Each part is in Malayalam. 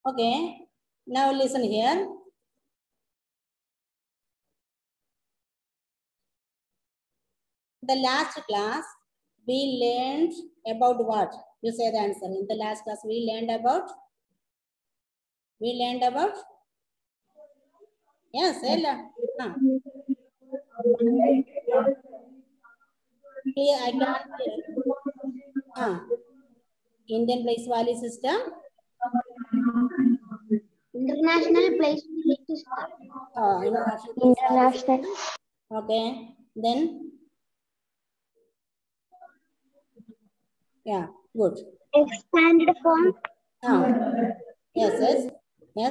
Okay. Now listen here. The last class we learned about what? You say the answer. In the last class we learned about? We learned about? Yes, Ella. Ah. Clear, I can't hear. Ah. Indian place value system. International place system. Ah, international place value International. Okay, then. Yeah, good. Expanded form. Ah, yes, yes, yes.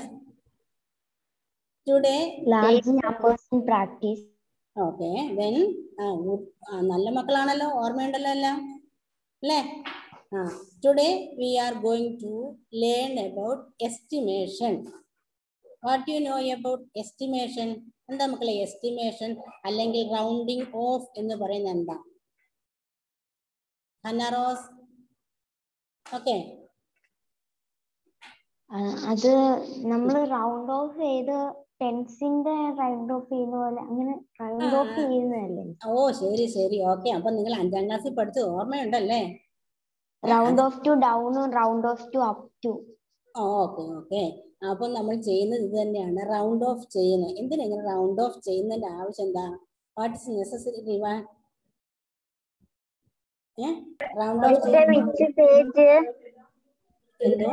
Today, Large numbers in practice. Okay then ah good. ആ, നല്ല മക്കളാണല്ലോ ഓർമ്മയുണ്ടല്ലോ എല്ലാം അല്ലേ ah today we are going to learn about estimation what you know about estimation എന്താ മക്കളെ എസ്റ്റിമേഷൻ അല്ലെങ്കിൽ റൗണ്ടിങ് ഓഫ് എന്ന് പറയുന്നത് എന്താ ഹന്നറോസ് ഓക്കെ ആ, അത് നമ്മൾ റൗണ്ട് ഓഫ് ചെയ്ത് ടെൻസിന്റെ റൗണ്ട് ഓഫ് ചെയ്യുന്ന പോലെ അങ്ങനെ റൗണ്ട് ഓഫ് ആ. ചെയ്യുന്നതല്ലേ ഓ ശരി ശരി ഓക്കെ അപ്പൊ നിങ്ങൾ അഞ്ചാം ക്ലാസ്സിൽ പഠിച്ച് ഓർമ്മയുണ്ടല്ലേ റൗണ്ട് ഓഫ് ടു ഡൗണും round off to up to okay okay അപ്പൊ നമ്മൾ ചെയ്യുന്നത് ഇത് തന്നെയാണ് റൗണ്ട് ഓഫ് ചെയ്യുന്നത് എന്തിനാ ഇങ്ങനെ റൗണ്ട് ഓഫ് ചെയ്യുന്നതിന്റെ ആവശ്യം എന്താ വാട്ട് ഇസ് നെസസറി റിവ ഏ റൗണ്ട് ഓഫ് പേജ് എന്തോ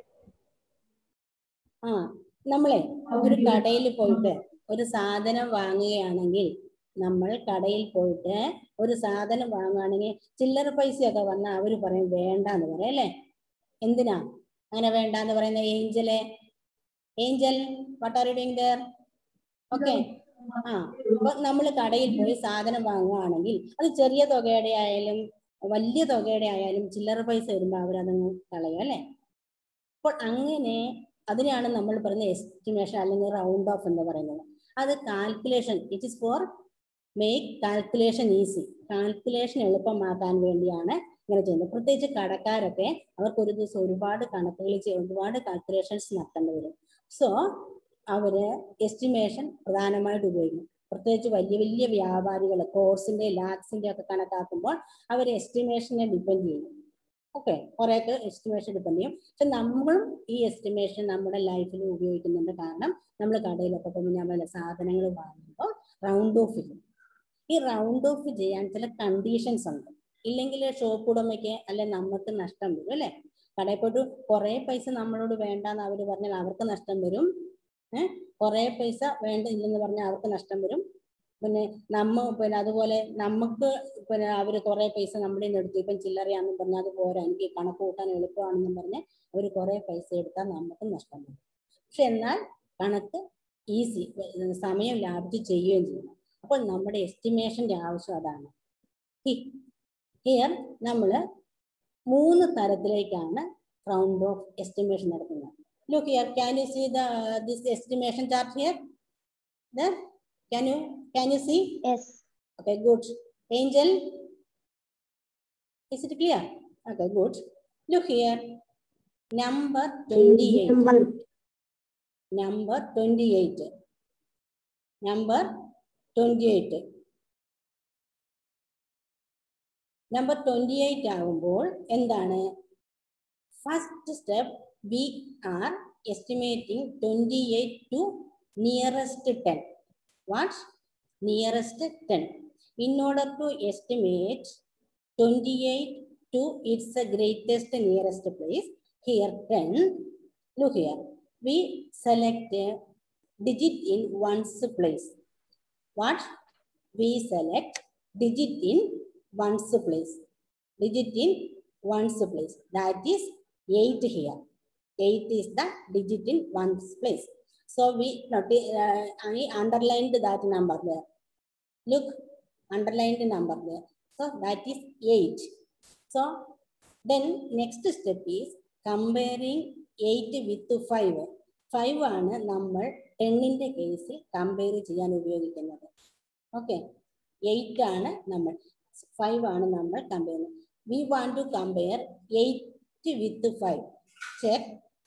ആ നമ്മളെ ഒരു കടയിൽ പോയിട്ട് ഒരു സാധനം വാങ്ങുകയാണെങ്കിൽ നമ്മൾ കടയിൽ പോയിട്ട് ഒരു സാധനം വാങ്ങുകയാണെങ്കിൽ ചില്ലറ പൈസയൊക്കെ വന്നാൽ അവർ പറയും വേണ്ട എന്ന് പറയും അല്ലേ എന്തിനാ അങ്ങനെ വേണ്ട എന്ന് പറയുന്ന ഏഞ്ചലെ Angel what are you doing there okay ആ അപ്പൊ നമ്മൾ കടയിൽ പോയി സാധനം വാങ്ങുകയാണെങ്കിൽ അത് ചെറിയ തുകയുടെ ആയാലും വലിയ തുകയുടെ ആയാലും ചില്ലറ പൈസ വരുമ്പോൾ അവരതങ്ങ് കളയും അല്ലേ അപ്പോൾ അങ്ങനെ അതിനെയാണ് നമ്മൾ പറയുന്ന എസ്റ്റിമേഷൻ അല്ലെങ്കിൽ റൗണ്ട് ഓഫ് എന്ന് പറയുന്നത് അത് calculation it is for make calculation easy calculation എളുപ്പമാക്കാൻ വേണ്ടിയാണ് ഇങ്ങനെ ചെയ്യുന്നത് പ്രത്യേകിച്ച് കടക്കാരൊക്കെ അവർക്ക് ഒരു ദിവസം ഒരുപാട് കണക്കുകൾ ചെയ്ത് ഒരുപാട് കാൽക്കുലേഷൻസ് നടത്തേണ്ടി വരും സോ അവര് എസ്റ്റിമേഷൻ പ്രധാനമായിട്ട് ഉപയോഗിക്കും പ്രത്യേകിച്ച് വലിയ വലിയ വ്യാപാരികൾ കോഴ്സിന്റെ ലാക്സിന്റെ ഒക്കെ കണക്കാക്കുമ്പോൾ അവർ എസ്റ്റിമേഷനെ ഡിപ്പെൻഡ് ചെയ്യും ഓക്കെ കുറേയൊക്കെ എസ്റ്റിമേഷൻ ഡിപ്പെൻഡ് ചെയ്യും പക്ഷെ നമ്മളും ഈ എസ്റ്റിമേഷൻ നമ്മുടെ ലൈഫിൽ ഉപയോഗിക്കുന്നുണ്ട് കാരണം നമ്മൾ കടയിലൊക്കെ പോകുമ്പോൾ നമ്മൾ സാധനങ്ങൾ വാങ്ങുമ്പോൾ റൗണ്ട് ഓഫ് ചെയ്യും ഈ റൗണ്ട് ഓഫ് ചെയ്യാൻ ചില കണ്ടീഷൻസ് ഉണ്ട് ഇല്ലെങ്കിൽ ഷോപ്പ് ഉടമയ്ക്ക് അല്ലെ നമുക്ക് നഷ്ടം വരും അല്ലെ കടയിൽ പോയിട്ട് കുറെ പൈസ നമ്മളോട് വേണ്ടാന്ന് അവർ പറഞ്ഞാൽ അവർക്ക് നഷ്ടം വരും ഏഹ് കുറെ പൈസ വേണ്ട ഇല്ലെന്ന് പറഞ്ഞാൽ അവർക്ക് നഷ്ടം വരും പിന്നെ നമ്മ പിന്നെ അതുപോലെ നമുക്ക് പിന്നെ അവര് കുറെ പൈസ നമ്മുടെ നിന്ന് എടുത്തു ഇപ്പം ചില്ലറയാണെന്നും പറഞ്ഞാൽ അത് പോരാ എനിക്ക് കണക്ക് കൂട്ടാൻ എളുപ്പമാണെന്നും പറഞ്ഞ് അവർ കുറെ പൈസ എടുത്താൽ നമുക്ക് നഷ്ടം വരും പക്ഷെ എന്നാൽ കണക്ക് ഈസി സമയം ലാഭിച്ച് ചെയ്യുകയും ചെയ്യണം അപ്പോൾ നമ്മുടെ എസ്റ്റിമേഷന്റെ ആവശ്യം അതാണ് ഹിയർ നമ്മൾ മൂന്ന് തരത്തിലേക്കാണ് റൗണ്ട് ഓഫ് എസ്റ്റിമേഷൻ നടത്തുന്നത് look here can you see the this estimation chart here can you can you see yes Okay, good. Angel, is it clear? Okay, good. Look here. Number 28. Number 28. Number 28. Number twenty eight ആകുമ്പോൾ എന്താണ് first step we are estimating twenty eight to nearest ten what nearest 10. In order to estimate 28 to its greatest nearest place, here 10, look here, we select a digit in one's place. What? We select digit in one's place. Digit in one's place. That is 8 here. 8 is the digit in one's place. So we noti- uh, I underlined that number there. Look, underlined number there. So that is 8. So then next step is comparing 8 with 5. 5 ആണ് നമ്മൾ ടെന്നിന്റെ കേസിൽ കമ്പയർ ചെയ്യാൻ ഉപയോഗിക്കുന്നത് ഓക്കെ എയ്റ്റ് ആണ് നമ്മൾ ഫൈവ് ആണ് നമ്മൾ കമ്പയർ ചെയ്യുന്നത് we want to compare eight with five check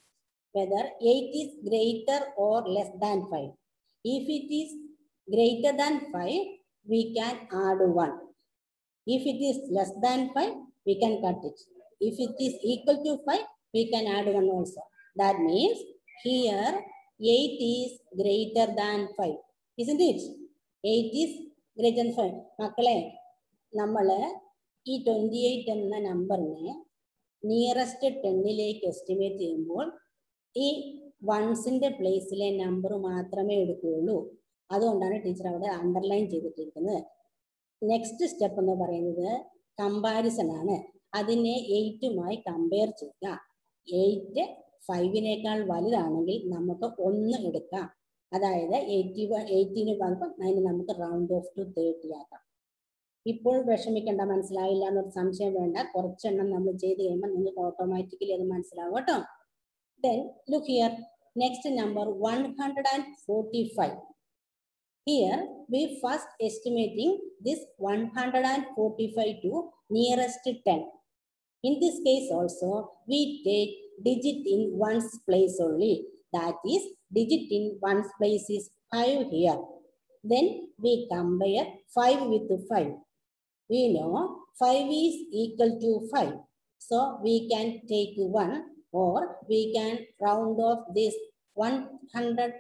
whether 8 is greater or less than 5. If it is greater than 5, we can add 1. If it is less than 5, we can cut it. If it is equal to 5, we can add 1 also. That means here 8 is greater than 5. Isn't it? 8 is greater than 5. മക്കളെ നമ്മൾ ഈ ട്വൻറ്റി എയ്റ്റ് എന്ന നമ്പറിനെ നിയറസ്റ്റ് ടെന്നിലേക്ക് എസ്റ്റിമേറ്റ് ചെയ്യുമ്പോൾ ഈ വൺസിന്റെ പ്ലേസിലെ നമ്പർ മാത്രമേ എടുക്കുകയുള്ളൂ അതുകൊണ്ടാണ് ടീച്ചർ അവിടെ അണ്ടർലൈൻ ചെയ്തിട്ടിരിക്കുന്നത് നെക്സ്റ്റ് സ്റ്റെപ്പ് എന്ന് പറയുന്നത് കമ്പാരിസൺ ആണ് അതിനെ എയ്റ്റുമായി കമ്പയർ ചെയ്യുക എയ്റ്റ് ഫൈവിനേക്കാൾ വലുതാണെങ്കിൽ നമുക്ക് ഒന്ന് എടുക്കാം അതായത് എയ്റ്റി എയ്റ്റീന് പകരം അതിന് നമുക്ക് റൗണ്ട് ഓഫ് ടു തേർട്ടി ആക്കാം ഇപ്പോൾ വിഷമിക്കേണ്ട മനസ്സിലായില്ല എന്നൊരു സംശയം വേണ്ട കുറച്ചെണ്ണം നമ്മൾ ചെയ്ത് കഴിയുമ്പോൾ നിങ്ങൾക്ക് ഓട്ടോമാറ്റിക്കലി അത് മനസ്സിലാവും കേട്ടോ then look here next number one hundred and forty five here we first estimating this one hundred and forty five to nearest ten In this case also, we take digit in one's place only. That is, digit in one's place is 5 here. Then we compare 5 with 5. We know 5 is equal to 5. So we can take 1 or we can round off this 100,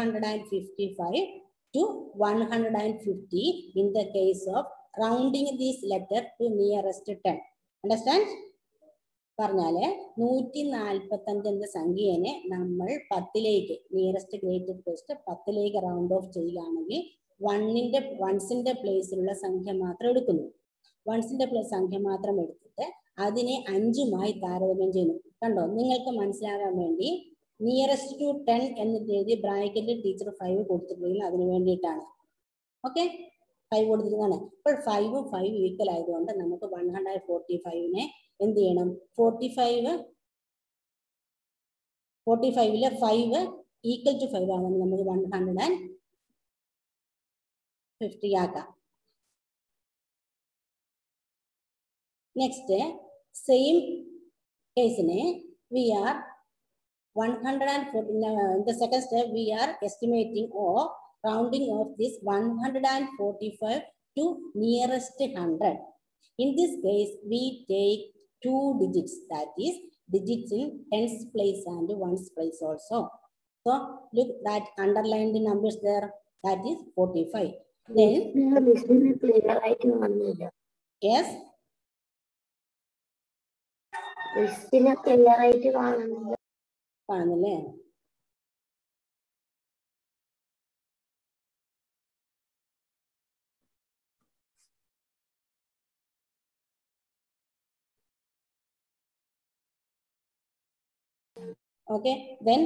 455 to 150 in the case of rounding this letter to nearest 10. Understand? പറഞ്ഞാല് നൂറ്റി നാൽപ്പത്തി അഞ്ച് എന്ന സംഖ്യേനെ നമ്മൾ പത്തിലേക്ക് നിയറസ്റ്റ് ഗ്രേറ്റഡ് ഫസ്റ്റ് പത്തിലേക്ക് റൗണ്ട് ഓഫ് ചെയ്യുകയാണെങ്കിൽ വണ്ണിന്റെ വൺസിന്റെ പ്ലേസിലുള്ള സംഖ്യ മാത്രം എടുക്കുന്നു വൺസിന്റെ പ്ലേസ് സംഖ്യ മാത്രം എടുത്തിട്ട് അതിനെ അഞ്ചുമായി താരതമ്യം ചെയ്യുന്നു കണ്ടോ നിങ്ങൾക്ക് മനസ്സിലാകാൻ വേണ്ടി നിയറസ്റ്റ് ടു ടെൻ എന്നിട്ട് എഴുതി ബ്രാക്കറ്റിൽ ടീച്ചർ ഫൈവ് കൊടുത്തിട്ടുണ്ടെങ്കിൽ അതിന് വേണ്ടിയിട്ടാണ് ഓക്കെ ഫൈവ് കൊടുത്തിരുന്നതാണ് ഇപ്പോൾ ഫൈവും ഫൈവ് ഈക്വൽ ആയതുകൊണ്ട് നമുക്ക് വൺ ഹൺഡ്രഡ് ഫോർട്ടി ഫൈവിനെ എന്ത് ചെയ്യണം ഫോർട്ടി ഫൈവ് ഫോർട്ടി ഫൈവില് ഫൈവ് ഈക്വൽ ടു ഫൈവ് ആണെങ്കിൽ നമുക്ക് വൺ ഹൺഡ്രഡ് ആൻഡ് ഫിഫ്റ്റി ആക്കാം നെക്സ്റ്റ് സെയിം കേസിനെ we are one hundred and forty the second step we are estimating oh rounding of this 145 to nearest 100. In this case, we take two digits, that is digits in tens place and ones place also. So look that underlined numbers there, that is 45. Then, ലിസ്റ്റിന് ക്ലിയർ ആയിട്ട് കാണുന്നില്ല yes, ലിസ്റ്റിന് ക്ലിയർ ആയിട്ട് കാണുന്നില്ല കാണുന്നില്ലേ Okay, then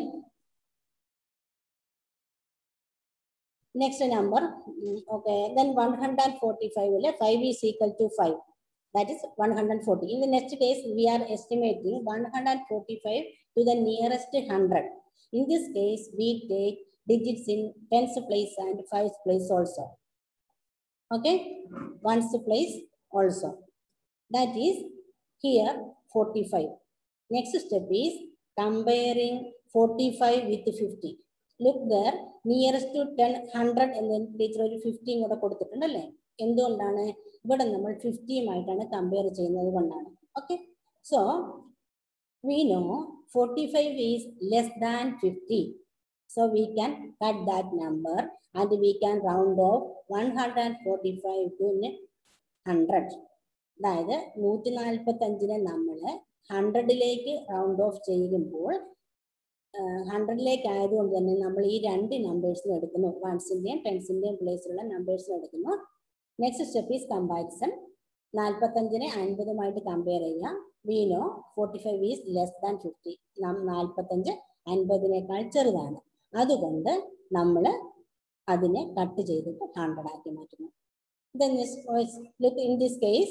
next number, mm, okay, then 145 will 5 is equal to 5. That is 140. In the next case, we are estimating 145 to the nearest 100. In this case, we take digits in tens place and fives place also. Okay, ones place also. That is here 45. Next step is comparing 45 with 50. Look there, nearest to 10, 100 എന്ന് ടീച്ചർ ഒരു ഫിഫ്റ്റിയും കൂടെ കൊടുത്തിട്ടുണ്ടല്ലേ എന്തുകൊണ്ടാണ് ഇവിടെ നമ്മൾ ഫിഫ്റ്റിയുമായിട്ടാണ് കമ്പയർ ചെയ്യുന്നത് കൊണ്ടാണ് okay so we know forty five is less than fifty so we can cut that number and we can round off one hundred and forty five to hundred അതായത് നൂറ്റി നാൽപ്പത്തി അഞ്ചിനെ നമ്മൾ ഹൺഡ്രഡിലേക്ക് റൗണ്ട് ഓഫ് ചെയ്യുമ്പോൾ ഹൺഡ്രഡിലേക്ക് ആയതുകൊണ്ട് തന്നെ നമ്മൾ ഈ രണ്ട് നമ്പേഴ്സിനും എടുക്കുന്നു വൺസിന്റെയും ടെൻസിന്റെയും പ്ലേസിലുള്ള നമ്പേഴ്സിനും എടുക്കുന്നു നെക്സ്റ്റ് സ്റ്റെപ്പ് ഈസ് കമ്പാരിസൺ നാൽപ്പത്തഞ്ചിനെ അൻപതുമായിട്ട് കമ്പയർ ചെയ്യുക we know forty five is less than fifty നാം നാൽപ്പത്തഞ്ച് അൻപതിനേക്കാൾ ചെറുതാണ് അതുകൊണ്ട് നമ്മൾ അതിനെ കട്ട് ചെയ്തിട്ട് ഹൺഡ്രഡ് ആക്കി മാറ്റുന്നു Then this was, look in this case,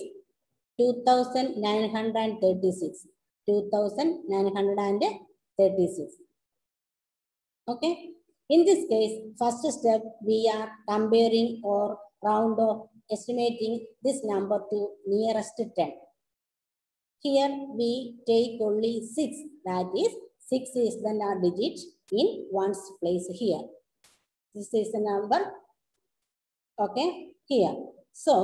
2936. 2936. Okay. In this case, first step, we are comparing or round off, estimating this number to nearest 10. Here we take only 6, that is 6 is the na- digit in one's place here. This is the number, okay, here. So,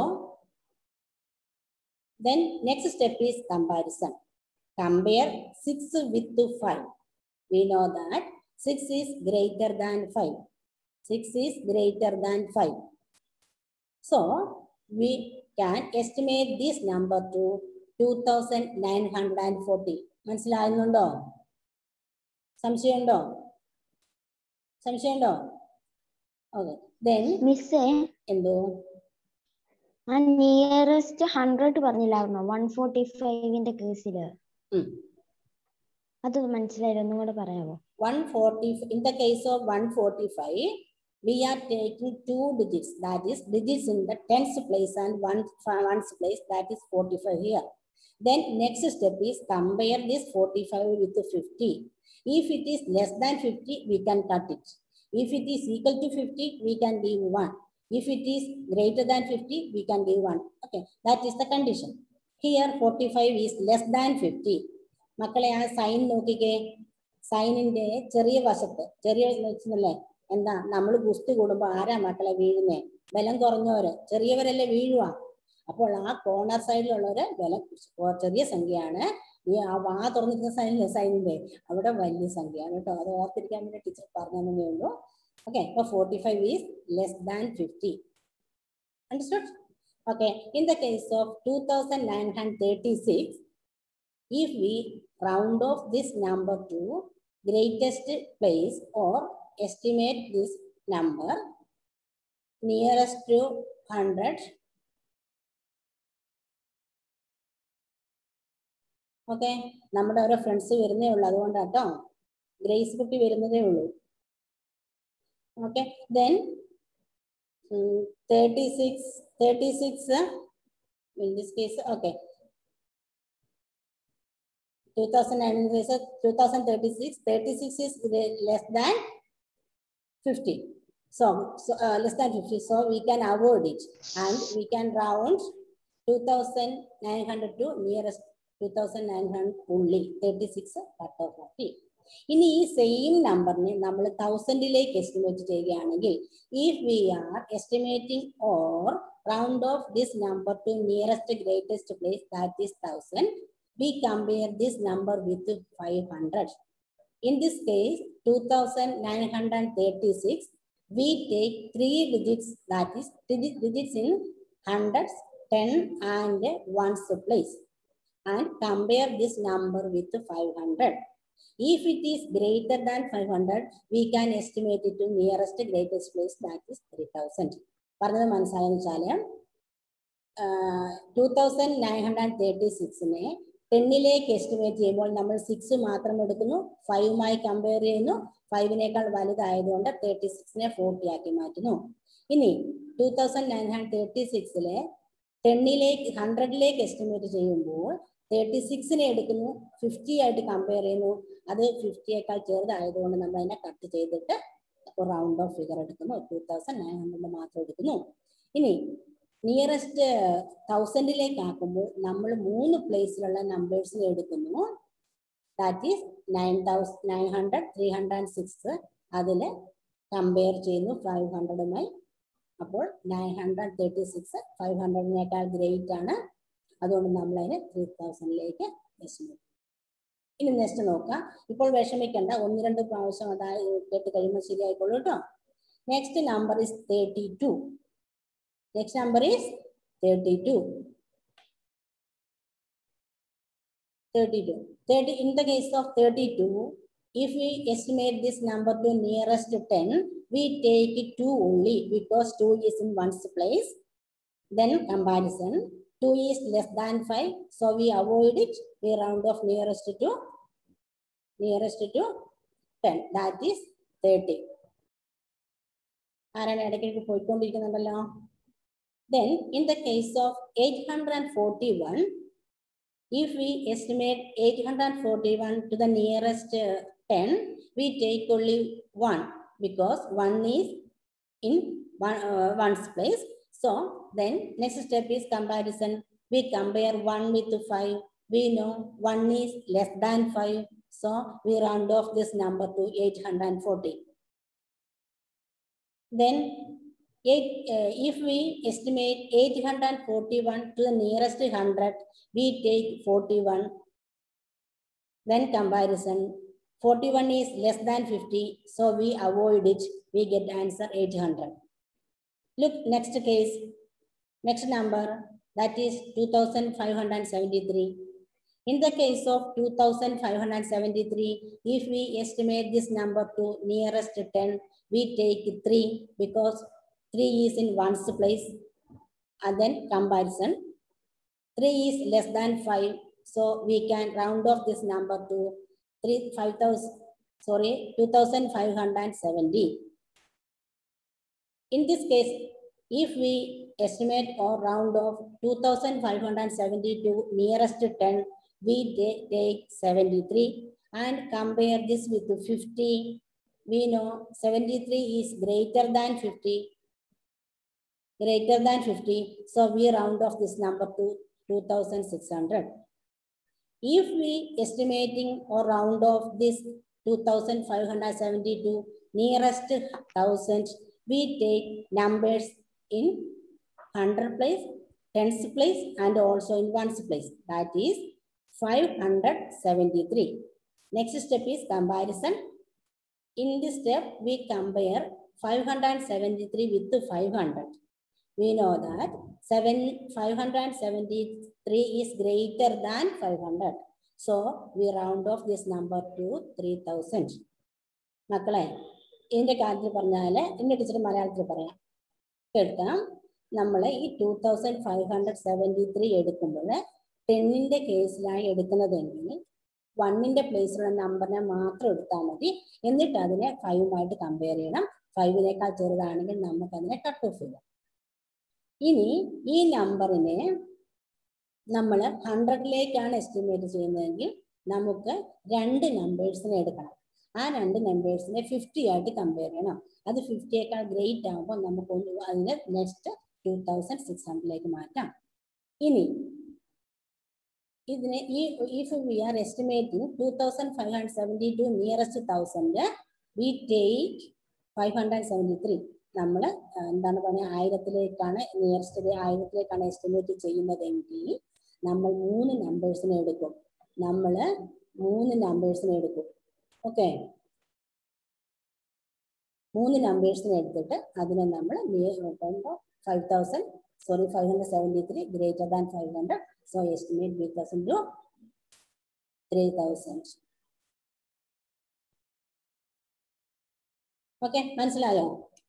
then next step is comparison. Compare 6 with 5. We know that 6 is greater than 5. 6 is greater than 5. So, we can estimate this number to 2940. മനസ്സിലാകുന്നുണ്ടോ സംശയമുണ്ടോ സംശയമുണ്ടോ ഓക്കെ ദെൻ മിസ്സേ എന്തോ ആ നിയറസ്റ്റ് ഹൺഡ്രഡ് പറഞ്ഞില്ലായിരുന്നോ വൺ ഫോർട്ടി ഫൈവിന്റെ കേസില് ഉം. അത് മനസ്സിലായില്ല ഒന്നും കൂടെ പറയാമോ 140 in the case of 145 we are taking two digits that is digits in the tens place and one ones place that is 45 here then next step is compare this 45 with the 50 if it is less than 50 we can cut it if it is equal to 50 we can give 1 if it is greater than 50 we can give 1 okay that is the condition here 45 is less than 50 മക്കളെ ആ സൈൻ നോക്കിക്കേ സൈനിന്റെ ചെറിയ വശത്ത് ചെറിയ വെച്ചല്ലേ എന്താ നമ്മൾ ഗുസ്തി കൂടുമ്പോ ആരാ മക്കളെ വീഴുന്നേ ബലം കുറഞ്ഞവര് ചെറിയവരല്ലേ വീഴുക അപ്പോൾ ആ കോർണർ സൈഡിലുള്ളവര് ബലം കൊ- ചെറിയ സംഖ്യയാണ് ഈ ആ വാ തുറന്നിരിക്കുന്ന സൈനിലെ സൈനിന്റെ അവിടെ വലിയ സംഖ്യയാണ് കേട്ടോ അത് ഓർത്തിരിക്കാൻ വേണ്ടി ടീച്ചർ പറഞ്ഞതേ ഉള്ളൂ ഓക്കെ അപ്പൊ forty five is less than fifty understood okay in the case of two thousand nine hundred thirty six if we round off this number to greatest place or estimate this number nearest to 100 okay നമ്മുടെ ഓരോ ഫ്രണ്ട്സ് വരുന്നേ ഉള്ളൂ അതുകൊണ്ടാട്ടോ ഗ്രേസ് കുട്ടി വരുന്നതേ ഉള്ളൂ okay then thirty six thirty six in this case okay 2009 is a 2036 36 is gre- less than 50 so, so uh, less than 50 so we can avoid it and we can round 2900 to nearest 2900 only 36 cut off of it ഇനി ഈ സെയിം നമ്പറിനെ നമ്മൾ തൗസൻഡിലേക്ക് എസ്റ്റിമേറ്റ് ചെയ്യുകയാണെങ്കിൽ if we are estimating or round off this number to nearest greatest place that is thousand we compare this number with 500. In this case, 2936, we take three digits, that is digi- digits in hundreds, 10 and ones place and compare this number with 500. If it is greater than 500, we can estimate it to nearest greatest place that is 3000. പറഞ്ഞത് മനസ്സിലായെന്ന് വെച്ചാല് two thousand nine hundred thirty സിക്സിനെ ടെന്നിലേക്ക് എസ്റ്റിമേറ്റ് ചെയ്യുമ്പോൾ നമ്മൾ സിക്സ് മാത്രം എടുക്കുന്നു ഫൈവുമായി കമ്പയർ ചെയ്യുന്നു ഫൈവിനേക്കാൾ വലുതായതുകൊണ്ട് തേർട്ടി സിക്സിനെ ഫോർട്ടി ആക്കി മാറ്റുന്നു ഇനി two thousand nine hundred thirty സിക്സിലെ ടെന്നിലേക്ക് ഹൺഡ്രഡിലേക്ക് എസ്റ്റിമേറ്റ് ചെയ്യുമ്പോൾ തേർട്ടി സിക്സിനെ എടുക്കുന്നു ഫിഫ്റ്റി ആയിട്ട് കമ്പയർ ചെയ്യുന്നു അത് ഫിഫ്റ്റിയേക്കാൾ ചെറുതായതുകൊണ്ട് നമ്മൾ അതിനെ കട്ട് ചെയ്തിട്ട് റൗണ്ട് ഓഫ് ഫിഗർ എടുക്കുന്നു ടൂ തൗസൻഡ് നയൻ ഹൺഡ്രഡ് മാത്രം എടുക്കുന്നു ഇനി നിയറസ്റ്റ് തൗസൻഡിലേക്ക് ആക്കുമ്പോൾ നമ്മൾ മൂന്ന് പ്ലേസിലുള്ള നമ്പേഴ്സിനെ എടുക്കുന്നു that is nine thousand nine hundred three hundred and six അതിൽ കമ്പയർ ചെയ്യുന്നു ഫൈവ് ഹൺഡ്രഡുമായി അപ്പോൾ nine hundred thirty six five ഹൺഡ്രഡിനേക്കാൾ ഗ്രേറ്റ് ആണ് അതുകൊണ്ട് നമ്മൾ അതിന് ത്രീ തൗസൻഡിലേക്ക് എസ്റ്റിമേറ്റ് ഇനി നെക്സ്റ്റ് നോക്കാം ഇപ്പോൾ വിഷമിക്കണ്ട ഒന്ന് രണ്ട് പ്രാവശ്യം അതായത് കേട്ട് കഴിയുമ്പോൾ ശരിയായിക്കോളൂ കേട്ടോ next number is thirty two Next number is 32. 32. 30, in the case of 32, if we estimate this number to nearest to 10, we take it 2 only because 2 is in one's place. Then comparison, 2 is less than 5, so we avoid it. We round off nearest to nearest to 10, that is 30. ആരാണ് ഇടയ്ക്കിടയ്ക്ക് പോയിക്കൊണ്ടിരിക്കുന്നുണ്ടല്ലോ Then, in the case of 841, if we estimate 841 to the nearest uh, 10, we take only 1 because 1 is in one, uh, one's place. So, then next step is comparison. We compare 1 with 5. We know 1 is less than 5. So we round off this number to 840. Then eight, uh, if we estimate 841 to the nearest 100, we take 41. Then comparison, 41 is less than 50, so we avoid it. We get answer 800. Look, next case, next number, that is 2573. In the case of 2573, if we estimate this number to nearest 10, we take 3 because 3 is in ones place. And then comparison, 3 is less than 5. So we can round off this number to 3, 5000, sorry, 2570. In this case, if we estimate or round off 2570 to nearest 10, we ta- take 73 and compare this with 50. We know 73 is greater than 50. Greater than 50. So we round off this number to 2600. If we estimating or round off this 2572 nearest 1000, we take numbers in 100 place, tens place, and also in ones place. That is 573. Next step is comparison. In this step, we compare 573 with 500. We know that 7, 573 is greater than 500. So we round off this number to 3000. മക്കളെ ഇതിന്റെ കാര്യത്തിൽ പറഞ്ഞാല് എന്റെ ടീച്ചർ മലയാളത്തിൽ പറയാം കേൾക്കാം നമ്മൾ ഈ two thousand five hundred seventy three എടുക്കുമ്പോൾ ടെന്നിന്റെ കേസിലാണ് എടുക്കുന്നതെങ്കിൽ വണ്ണിന്റെ പ്ലേസിലുള്ള നമ്പറിനെ മാത്രം എടുത്താൽ മതി എന്നിട്ട് അതിനെ ഫൈവുമായിട്ട് കമ്പയർ ചെയ്യണം ഫൈവിനേക്കാൾ ചെറുതാണെങ്കിൽ നമുക്ക് അതിനെ കട്ട് ഓഫ് ചെയ്യാം ഇനി ഈ നമ്പറിനെ നമ്മൾ ഹൺഡ്രഡിലേക്കാണ് എസ്റ്റിമേറ്റ് ചെയ്യുന്നതെങ്കിൽ നമുക്ക് രണ്ട് നമ്പേഴ്സിനെ എടുക്കണം ആ രണ്ട് നമ്പേഴ്സിനെ ഫിഫ്റ്റി ആയിട്ട് കമ്പയർ ചെയ്യണം അത് ഫിഫ്റ്റിയേക്കാൾ ഗ്രേറ്റ് ആകുമ്പോൾ നമുക്ക് ഒന്ന് അതിനെ നെക്സ്റ്റ് ടൂ തൗസൻഡ് സിക്സ് ഹൺഡ്രഡിലേക്ക് മാറ്റാം ഇനി ഇതിനെ ഈ if we are estimating two thousand five hundred seventy to nearest thousand we take five hundred seventy three നമ്മൾ എന്താണ് പറയുക ആയിരത്തിലേക്കാണ് നിയറസ്റ്റ് ആയിരത്തിലേക്കാണ് എസ്റ്റിമേറ്റ് ചെയ്യുന്നതെങ്കിൽ നമ്മൾ മൂന്ന് നമ്പേഴ്സിനെ എടുക്കും നമ്മൾ മൂന്ന് നമ്പേഴ്സിനെ എടുക്കും ഓക്കെ മൂന്ന് നമ്പേഴ്സിനെ എടുത്തിട്ട് അതിനെ നമ്മൾ five thousand sorry five hundred seventy three greater than five hundred so estimate be thousand to three thousand okay മനസ്സിലായോ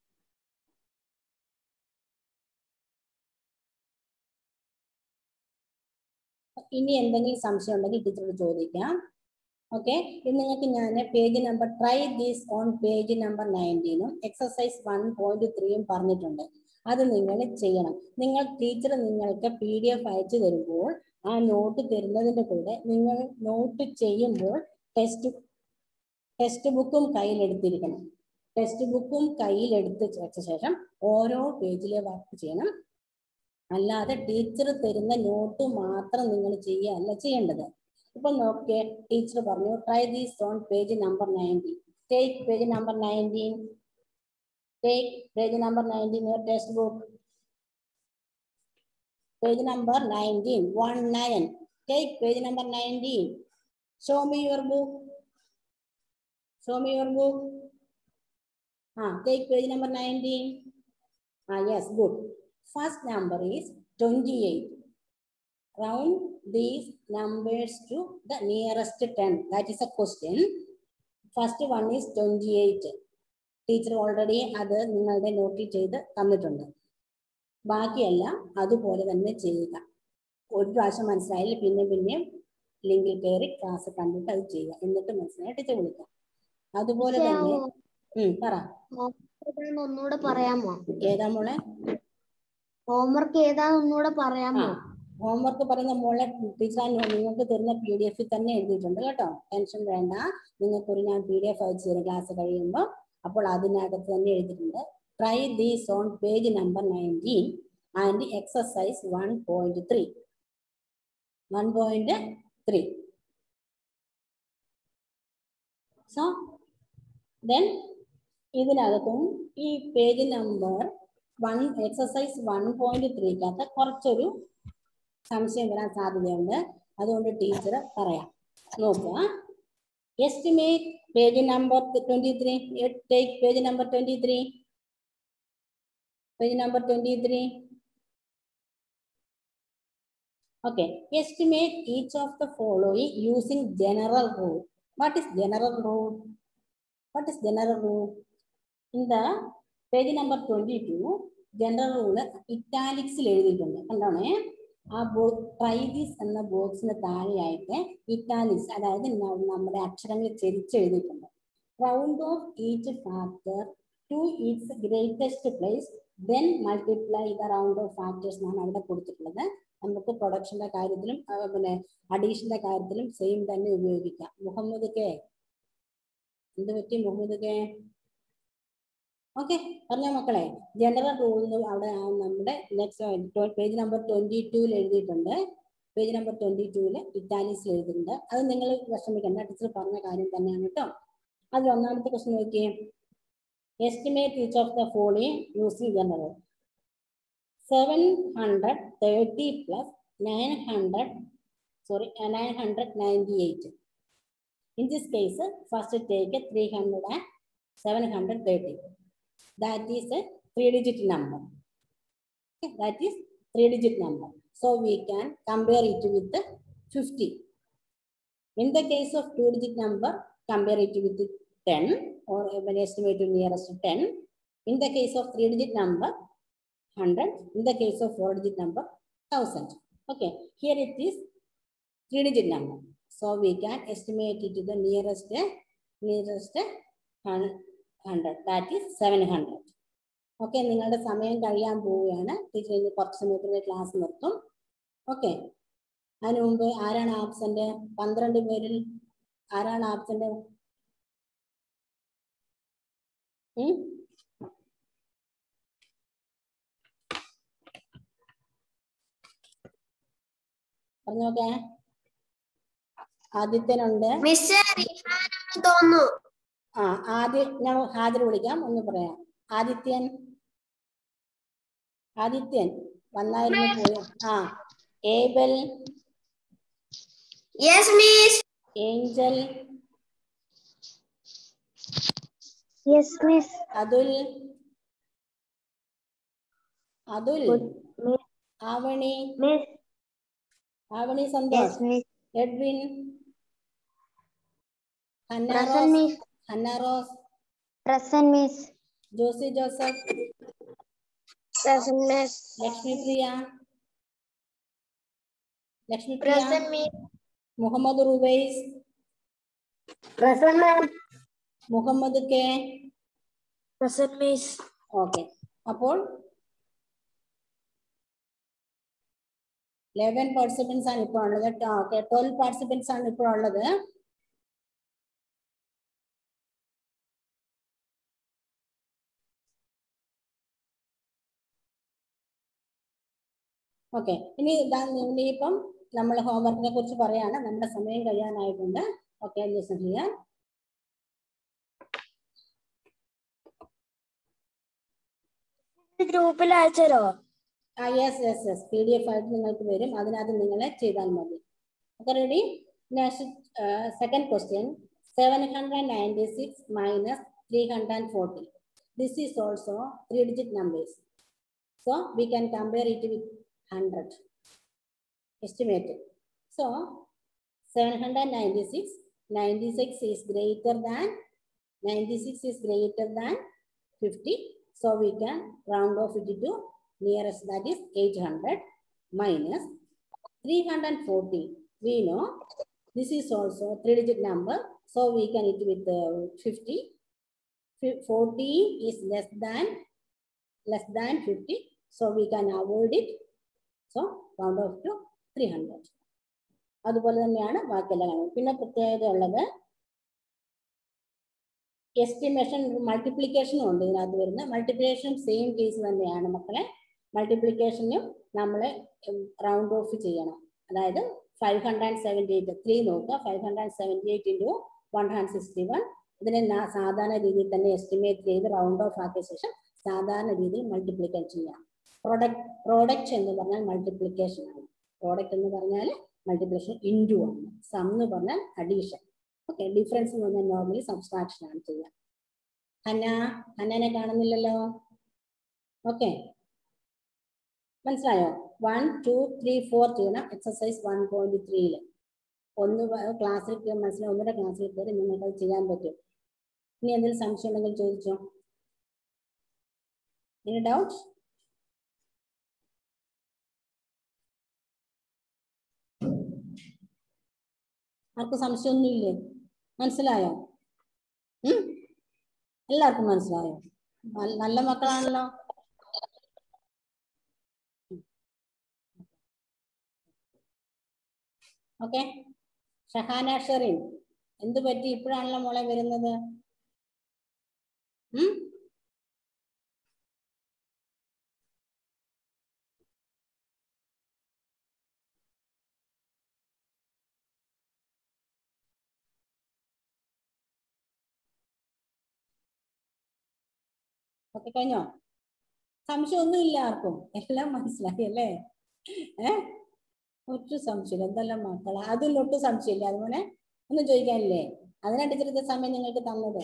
ഇനി എന്തെങ്കിലും സംശയം ഉണ്ടെങ്കിൽ ടീച്ചറോട് ചോദിക്കാം ഓക്കെ ഇത് നിങ്ങൾക്ക് ഞാൻ page number try these on page number നയൻറ്റീനും എക്സസൈസ് വൺ പോയിന്റ് ത്രീയും പറഞ്ഞിട്ടുണ്ട് അത് നിങ്ങൾ ചെയ്യണം നിങ്ങൾ ടീച്ചർ നിങ്ങൾക്ക് പി ഡി എഫ് അയച്ചു തരുമ്പോൾ ആ നോട്ട് തരുന്നതിന്റെ കൂടെ നിങ്ങൾ നോട്ട് ചെയ്യുമ്പോൾ ടെക്സ്റ്റ് ടെക്സ്റ്റ് ബുക്കും കയ്യിലെടുത്തിരിക്കണം ടെക്സ്റ്റ് ബുക്കും കയ്യിലെടുത്ത് വെച്ച ശേഷം ഓരോ പേജിലെ വർക്ക് ചെയ്യണം അല്ലാതെ ടീച്ചർ തരുന്ന നോട്ട് മാത്രം നിങ്ങൾ ചെയ്യുകയല്ല ചെയ്യേണ്ടത് ഇപ്പൊ നോക്കിയേ ടീച്ചർ പറഞ്ഞു try these on page number nineteen take page number nineteen take page number nineteen your text book page number nineteen one nine take page number nineteen show me your book show me your book ah take page number nineteen ah yes good First number is 28. Round these numbers to the nearest 10. That is a question. First one is 28. Teacher already അത് നിങ്ങളുടെ നോട്ടിൽ ചെയ്ത് തന്നിട്ടുണ്ട് ബാക്കിയെല്ലാം അതുപോലെ തന്നെ ചെയ്യുക ഒരു പ്രാവശ്യം മനസ്സിലായാലും പിന്നെ പിന്നെയും ലിങ്കിൽ കയറി ക്ലാസ് കണ്ടിട്ട് അത് ചെയ്യുക എന്നിട്ട് മനസ്സിലായി ടീച്ചർ വിളിക്കാം അതുപോലെ തന്നെ ഉം പറ ഏതാന്ന് ഒന്നുകൂടെ പറയാമോ ഏതാ മോളെ ഹോംവർക്ക് ഏതാന്ന് ഒന്നുകൂടെ പറയാമോ ഹോംവർക്ക് പറയുന്ന മോളെ ടീച്ചർ നിങ്ങൾക്ക് തരുന്ന പി ഡി എഫിൽ തന്നെ എഴുതിയിട്ടുണ്ട് കേട്ടോ ടെൻഷൻ വേണ്ട നിങ്ങൾക്ക് ഒരു ഞാൻ പി ഡി എഫ് അയച്ചു തരും ക്ലാസ് കഴിയുമ്പോൾ അപ്പോൾ അതിനകത്ത് തന്നെ എഴുതിയിട്ടുണ്ട് try these on page number nineteen and exercise one point three one point three so then ഇതിനകത്തും ഈ page number one exercise one point ത്രീക്കകത്ത് കുറച്ചൊരു സംശയം വരാൻ സാധ്യതയുണ്ട് അതുകൊണ്ട് ടീച്ചർ പറയാം നോക്കുക estimate page number twenty three take page number twenty three page number twenty three Okay, estimate each of the following using general rule. What is general rule? What is general rule? In the page number 22, general rule ഇറ്റാലിക്സിൽ എഴുതിയിട്ടുണ്ട് കണ്ടോണേ ആ ബോ ട്രൈദീസ് എന്ന ബോക്സിന് താഴെയായിട്ട് ഇറ്റാലിക്സ് അതായത് ന- നമ്മുടെ അക്ഷരങ്ങൾ ചെരിച്ചെഴുതിയിട്ടുണ്ട് round off each factor to its greatest place then multiply the round off factors എന്നാണ് അവിടെ കൊടുത്തിട്ടുള്ളത് നമുക്ക് പ്രൊഡക്ഷന്റെ കാര്യത്തിലും ആ, പിന്നെ അഡീഷന്റെ കാര്യത്തിലും സെയിം തന്നെ ഉപയോഗിക്കാം മുഹമ്മദ് കെ എന്ത് പറ്റി മുഹമ്മദ് കെ ഓക്കെ പറഞ്ഞോ മക്കളെ ജനറൽ റൂൾ അവിടെ ആ നമ്മുടെ നെക്സ്റ്റ് പേജ് നമ്പർ ട്വന്റി ടൂവിൽ എഴുതിയിട്ടുണ്ട് പേജ് നമ്പർ ട്വന്റി ടൂവില് ഇറ്റാലിക്സിൽ എഴുതിയിട്ടുണ്ട് അത് നിങ്ങൾ വിഷമിക്കണ്ട ടീച്ചർ പറഞ്ഞ കാര്യം തന്നെയാണ് കേട്ടോ അതിൽ ഒന്നാമത്തെ ക്വസ്റ്റ്യൻ നോക്കിയേ estimate each of the following using general seven hundred thirty plus nine hundred sorry nine hundred ninety eight in this case first take three hundred and seven hundred thirty that is a three digit number that is three digit number so we can compare it with fifty In the case of two digit number, compare it with 10 or when estimate to nearest to 10. In the case of three digit number, 100. In the case of four digit number, 1000. Okay, here it is three digit number. So we can estimate it to the nearest, nearest hun- 100. That is 700. Okay നിങ്ങളുടെ സമയം കഴിയാൻ പോവുകയാണ് ടീച്ചർ ഇനി കുറച്ച് സമയത്തിന് ക്ലാസ് നിർത്തും ഓക്കെ അതിനു മുമ്പ് ആരാണ് ആബ്സെന്റ് പന്ത്രണ്ട് പേരിൽ ആരാണ് ആബ്സെന്റ് പറഞ്ഞോക്കെ ആദിത്യനുണ്ട് മിസ് റിഹാനാണ് തോന്നുന്നു ആ ആദ്യം ഞാൻ ഹാജർ വിളിക്കാം ഒന്ന് പറയാം ആദിത്യൻ ആദിത്യൻ വന്നായിരുന്നു പോയോ ആ Abel yes miss Angel Yes, miss. Athul Athul Good. Miss. Avani Miss. Avani Yes, Santhosh miss. Edwin Hanna Present, Rose miss. Hanna Rose Present, miss. Josy Joseph Present miss. Lakshmi Priya Lakshmi Priya Present miss. Muhammad Ruwais Present ma'am. Muhammad K Present miss. Okay അപ്പോൾ ലെവൻ പാർട്ടിസിപ്പൻസ് ആണ് ഇപ്പോൾ ഉള്ളത് ഓക്കെ ട്വൽവ് പാർട്ടിസിപ്പൻസ് ആണ് ഇപ്പോൾ ഉള്ളത് ഓക്കെ ഇനി ഇതാ ഇനിയിപ്പം നമ്മൾ ഹോംവർക്കിനെ കുറിച്ച് പറയാണ് നമ്മുടെ സമയം കഴിയാനായിട്ടുണ്ട് ഓക്കെ ലിസൺ ചെയ്യാൻ ഗ്രൂപ്പിൽ അയച്ചോ ആ yes yes yes P D F ആയിട്ട് നിങ്ങൾക്ക് വരും അതിനകത്ത് നിങ്ങൾ ചെയ്താൽ മതി okay ready second question seven hundred ninety six minus three hundred and forty this is also three digit numbers so we can compare it with hundred estimated so seven hundred ninety six ninety six is greater than ninety six is greater than fifty so we can round off it to nearest that is 800 minus 340 we know this is also three digit number so we can it with uh, 50 Fi- 40 is less than less than 50 so we can avoid it so round off to 300 അതുപോലെ തന്നെയാണ് ബാക്കിയെല്ലാം കാണുന്നത് പിന്നെ പ്രത്യേകത ഉള്ളത് എസ്റ്റിമേഷൻ മൾട്ടിപ്ലിക്കേഷനും ഉണ്ട് ഇതിനകത്ത് വരുന്ന മൾട്ടിപ്ലിക്കേഷൻ സെയിം കേസ് തന്നെയാണ് മക്കളെ മൾട്ടിപ്ലിക്കേഷനും നമ്മൾ റൗണ്ട് ഓഫ് ചെയ്യണം അതായത് five hundred and seventy eight three നോക്കുക five hundred and seventy eight into one hundred sixty one ഇതിനെ നാ- സാധാരണ രീതിയിൽ തന്നെ എസ്റ്റിമേറ്റ് ചെയ്ത് റൗണ്ട് ഓഫ് ആക്കിയ ശേഷം സാധാരണ രീതിയിൽ മൾട്ടിപ്ലിക്കേഷൻ ചെയ്യാം പ്രോഡക്റ്റ് പ്രോഡക്റ്റ് എന്ന് പറഞ്ഞാൽ മൾട്ടിപ്ലിക്കേഷൻ ആണ് പ്രോഡക്റ്റ് എന്ന് പറഞ്ഞാൽ മൾട്ടിപ്ലിക്കേഷൻ ഇൻറ്റു ആണ് സം എന്ന് പറഞ്ഞാൽ അഡീഷൻ ഓക്കെ ഡിഫറൻസ് എന്ന് പറഞ്ഞാൽ നോർമലി സബ്സ്ട്രാക്ഷൻ ആണ് ചെയ്യുക ഹന്ന ഹന്നനെ കാണുന്നില്ലല്ലോ ഓക്കെ മനസ്സിലായോ വൺ ടു ത്രീ ഫോർ ചെയ്യണം എക്സസൈസ് വൺ പോയിന്റ് ത്രീയിൽ ഒന്ന് ക്ലാസ്സിൽ മനസ്സിലായി ഒന്നുകൂടെ ക്ലാസ്സിൽ കയറി നിങ്ങൾക്ക് അത് ചെയ്യാൻ പറ്റും ഇനി എന്തെങ്കിലും സംശയം ഉണ്ടെങ്കിൽ ചോദിച്ചോ എനി ഡൗട്ട് ആർക്കും സംശയമൊന്നുമില്ലേ മനസ്സിലായോ ഉം? എല്ലാവർക്കും മനസ്സിലായോ നല്ല- നല്ല മക്കളാണല്ലോ ഓക്കെ ഷഹാന ഷെറിൻ എന്ത് പറ്റി ഇപ്പോഴാണല്ലോ മോളെ വരുന്നത് ഉം? ഓക്കെ കഴിഞ്ഞോ സംശയമൊന്നും ഇല്ല ആർക്കും എല്ലാം മനസ്സിലായി അല്ലേ ഏ ഒറ്റ സംശയം എന്തെല്ലാം മക്കളാ അതിൽ ഒട്ടും സംശയമില്ല അതുപോലെ ഒന്നും ചോദിക്കാനില്ലേ അതിനാ ടീച്ചർ ഇത് സമയം നിങ്ങൾക്ക് തന്നത്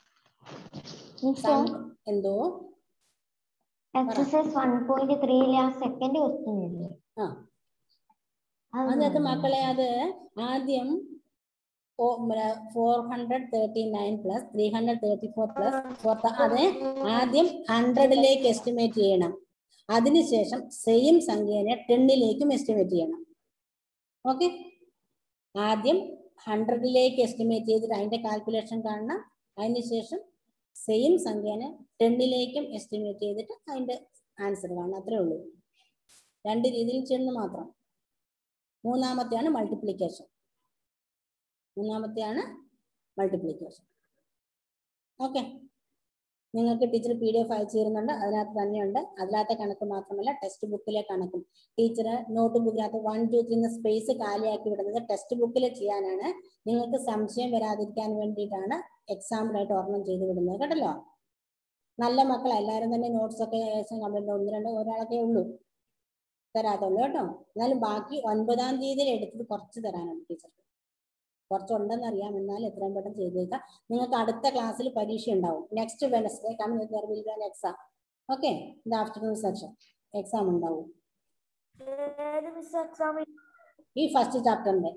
സം- എന്തോ എക്സസൈസ് വൺ പോയിന്റ് ത്രീയിലെ ആ സെക്കൻഡ് ക്വസ്റ്റ്യൻ ഇല്ലേ ആ. അത് അതിനകത്ത് മക്കളെ അത് ആദ്യം four hundred thirty nine plus three hundred thirty four plus four അത് ആദ്യം ഹൺഡ്രഡിലേക്ക് എസ്റ്റിമേറ്റ് ചെയ്യണം അതിനുശേഷം സെയിം സംഖ്യേനെ ടെന്നിലേക്കും എസ്റ്റിമേറ്റ് ചെയ്യണം ഓക്കെ ആദ്യം ഹൺഡ്രഡിലേക്ക് എസ്റ്റിമേറ്റ് ചെയ്തിട്ട് അതിന്റെ കാൽക്കുലേഷൻ കാണണം അതിനുശേഷം സെയിം സംഖ്യേനെ ടെന്നിലേക്കും എസ്റ്റിമേറ്റ് ചെയ്തിട്ട് അതിന്റെ ആൻസർ കാണണം അത്രേ ഉള്ളൂ രണ്ട് രീതിയിൽ ചെയ്യുന്നത് മാത്രം മൂന്നാമത്തെയാണ് മൾട്ടിപ്ലിക്കേഷൻ മൂന്നാമത്തെയാണ് മൾട്ടിപ്ലിക്കേഷൻ ഓക്കെ നിങ്ങൾക്ക് ടീച്ചർ പി ഡി എഫ് അയച്ചു തരുന്നുണ്ട് അതിനകത്ത് തന്നെയുണ്ട് അതിനകത്തെ കണക്ക് മാത്രമല്ല ടെക്സ്റ്റ് ബുക്കിലെ കണക്കും ടീച്ചർ നോട്ട് ബുക്കിനകത്ത് വൺ ടു ത്രീ എന്ന സ്പേസ് കാലിയാക്കി വിടുന്നത് ടെക്സ്റ്റ് ബുക്കിൽ ചെയ്യാനാണ് നിങ്ങൾക്ക് സംശയം വരാതിരിക്കാൻ വേണ്ടിയിട്ടാണ് എക്സാമ്പിളായിട്ട് ഓർമ്മ ചെയ്ത് വിടുന്നത് കേട്ടല്ലോ നല്ല മക്കൾ എല്ലാവരും തന്നെ നോട്ട്സ് ഒക്കെ ഏകദേശം കംപ്ലീറ്റ് ഒന്ന് രണ്ട് ഒരാളൊക്കെ ഉള്ളൂ തരാത്തുള്ളൂ കേട്ടോ എന്നാലും ബാക്കി ഒൻപതാം തീയതിയിൽ എടുത്തത് കുറച്ച് തരാനുണ്ട് ടീച്ചർക്ക് കുറച്ചുണ്ടെന്ന് അറിയാം എന്നാൽ എത്രയും പെട്ടെന്ന് ചെയ്തേക്കാം നിങ്ങൾക്ക് അടുത്ത ക്ലാസ്സിൽ പരീക്ഷ ഉണ്ടാവും next Wednesday coming there will be an exam okay ഇത് ആഫ്റ്റർനൂൺ സെക്ഷൻ എക്സാം ഉണ്ടാവും ഏത് മിസ് എക്സാം ഈ ഫസ്റ്റ് ചാപ്റ്ററിന്റെ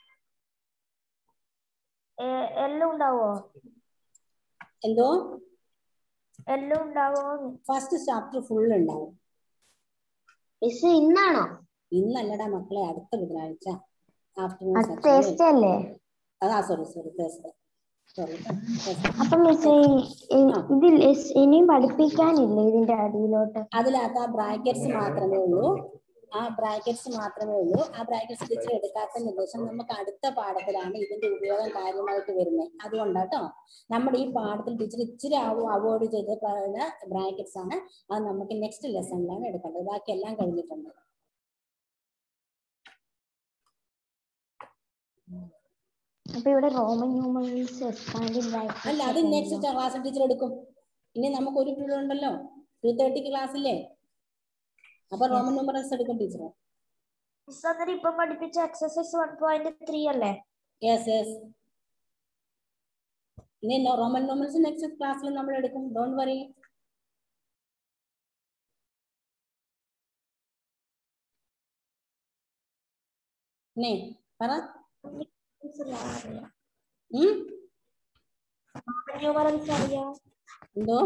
എല്ലാം ഉണ്ടാവോ എന്തോ എല്ലാം ഉണ്ടാവോ ഫസ്റ്റ് ചാപ്റ്റർ ഫുൾ ഉണ്ടാവും മിസ് ഇന്നാണോ ഇന്നല്ലടാ മക്കളെ അടുത്ത ബുധനാഴ്ച ആഫ്റ്റർനൂൺ അത് സെക്ഷൻ ടേസ്റ്റ് അല്ലേ അതാ സോറി സോറി തേഴ്സ്ഡേ സോറി അപ്പൊ മിസ് ഇതിൽ ഇനിയും പഠിപ്പിക്കാനില്ലേ ഇതിന്റെ അടിയിലോട്ട് അതിനകത്ത് ആ ബ്രാക്കറ്റ്സ് മാത്രമേ ഉള്ളൂ ആ ബ്രാക്കറ്റ്സ് മാത്രമേ ഉള്ളൂ ആ ബ്രാക്കറ്റ്സ് ടീച്ചർ എടുക്കാത്ത നിർദ്ദേശം നമുക്ക് അടുത്ത പാഠത്തിലാണ് ഇതിന്റെ ഉപയോഗം കാര്യമായിട്ട് വരുന്നത് അതുകൊണ്ടാട്ടോ നമ്മുടെ ഈ പാഠത്തിൽ ടീച്ചർ ഇച്ചിരി അവോയ്ഡ് ചെയ്ത് പറയുന്ന ബ്രാക്കറ്റ്സ് ആണ് അത് നമുക്ക് നെക്സ്റ്റ് ലെസണിലാണ് എടുക്കേണ്ടത് ബാക്കി എല്ലാം കഴിഞ്ഞിട്ടുണ്ട് അപ്പൊ ഇവിടെ റോമൻ ന്യൂമറൽസ് എക്സ്പാൻഡിങ് അല്ല അത് നെക്സ്റ്റ് ക്ലാസ് ടീച്ചർ എടുക്കും ഇനി നമുക്ക് ഒരു പീരീഡ് ഉണ്ടല്ലോ ടു തേർട്ടിക്ക് ക്ലാസ്സില്ലേ അപ്പൊ റോമൻ നമ്പറൽസ് എടുക്കും ടീച്ചർ മിസ് അന്നേരം ഇപ്പൊ പഠിപ്പിച്ച എക്സസൈസ് വൺ പോയിന്റ് ത്രീ അല്ലേ യെസ് യെസ് ഇനി റോമൻ നമ്പറൽസ് നെക്സ്റ്റ് ക്ലാസ്സിൽ നമ്മൾ എടുക്കും ഡോണ്ട് വറി നെ പറ ഉം ന്യൂമറൽസ് അറിയാം എന്തോ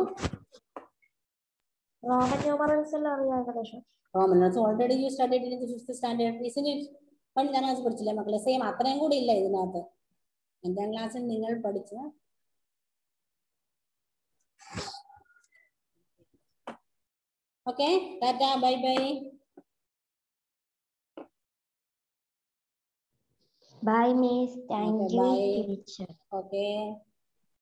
റോമൻ ന്യൂമറൽസ് എല്ലാം അറിയാം ഏകദേശം Roman numbers already you study in fifth standard isn't it പണ്ട് ഞാൻ ക്ലാസ് പഠിച്ചില്ലേ മക്കളെ സെയിം അത്രയും കൂടി ഇല്ല ഇതിനകത്ത് അഞ്ചാം ക്ലാസ്സിൽ നിങ്ങൾ പഠിച്ച okay tata bye bye bye miss thank Okay, you bye. Teacher okay